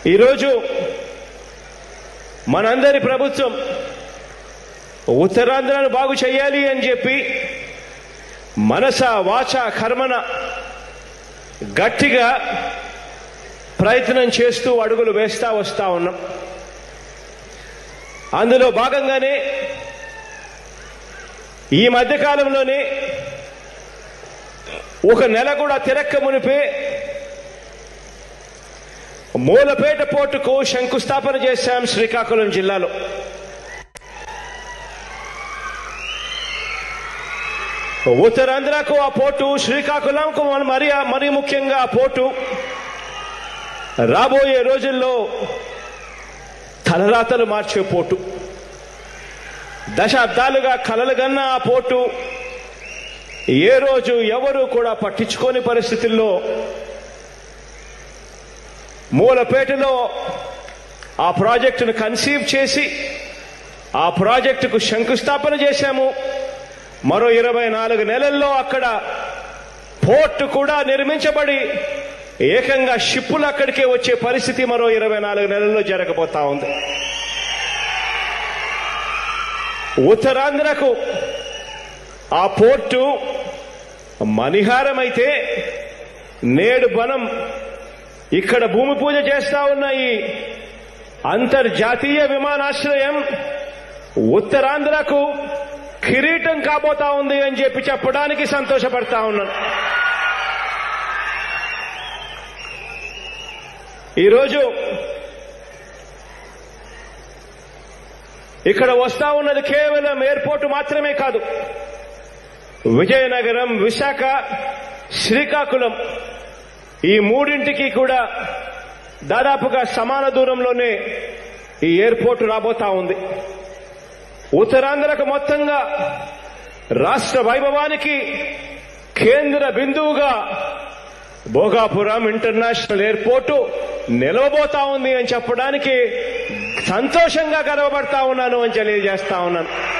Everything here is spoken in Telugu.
ఈరోజు మనందరి ప్రభుత్వం ఉత్తరాంధ్రను బాగు చేయాలి అని చెప్పి మనస వాచ కర్మన గట్టిగా ప్రయత్నం చేస్తూ అడుగులు వేస్తా వస్తా ఉన్నాం అందులో భాగంగానే ఈ మధ్యకాలంలోనే ఒక నెల కూడా తిరక్క మునిపే మూలపేట పోర్టుకు శంకుస్థాపన చేశాం శ్రీకాకుళం జిల్లాలో ఉత్తరాంధ్రకు ఆ పోర్టు శ్రీకాకుళంకు మన- మరి మరీ ముఖ్యంగా ఆ పోర్టు రాబోయే రోజుల్లో తలరాతలు మార్చే పోర్టు దశాబ్దాలుగా కలలుగన్న ఆ పోర్టు ఏ రోజు ఎవరు కూడా పట్టించుకోని పరిస్థితుల్లో మూలపేటలో ఆ ప్రాజెక్టును కన్సీవ్ చేసి ఆ ప్రాజెక్టుకు శంకుస్థాపన చేశాము మరో ఇరవై నాలుగు నెలల్లో అక్కడ పోర్టు కూడా నిర్మించబడి ఏకంగా షిప్పులు అక్కడికే వచ్చే పరిస్థితి మరో ఇరవై నాలుగు నెలల్లో జరగబోతా ఉంది ఉత్తరాంధ్రకు ఆ పోర్టు మణిహారమైతే నేడు మనం ఇక్కడ భూమి పూజ చేస్తా ఉన్న ఈ అంతర్జాతీయ విమానాశ్రయం ఉత్తరాంధ్రకు కిరీటం కాబోతా ఉంది అని చెప్పి చెప్పడానికి సంతోషపడతా ఉన్నాను ఈరోజు ఇక్కడ వస్తా ఉన్నది కేవలం ఎయిర్పోర్ట్ మాత్రమే కాదు విజయనగరం విశాఖ శ్రీకాకుళం ఈ మూడింటికి కూడా దాదాపుగా సమాన దూరంలోనే ఈ ఎయిర్పోర్ట్ రాబోతా ఉంది ఉత్తరాంధ్రకు మొత్తంగా రాష్ట్ర వైభవానికి కేంద్ర బిందువుగా భోగాపురం ఇంటర్నేషనల్ ఎయిర్పోర్టు నిలవబోతా ఉంది అని చెప్పడానికి సంతోషంగా గర్వపడతా ఉన్నాను అని తెలియజేస్తా ఉన్నాను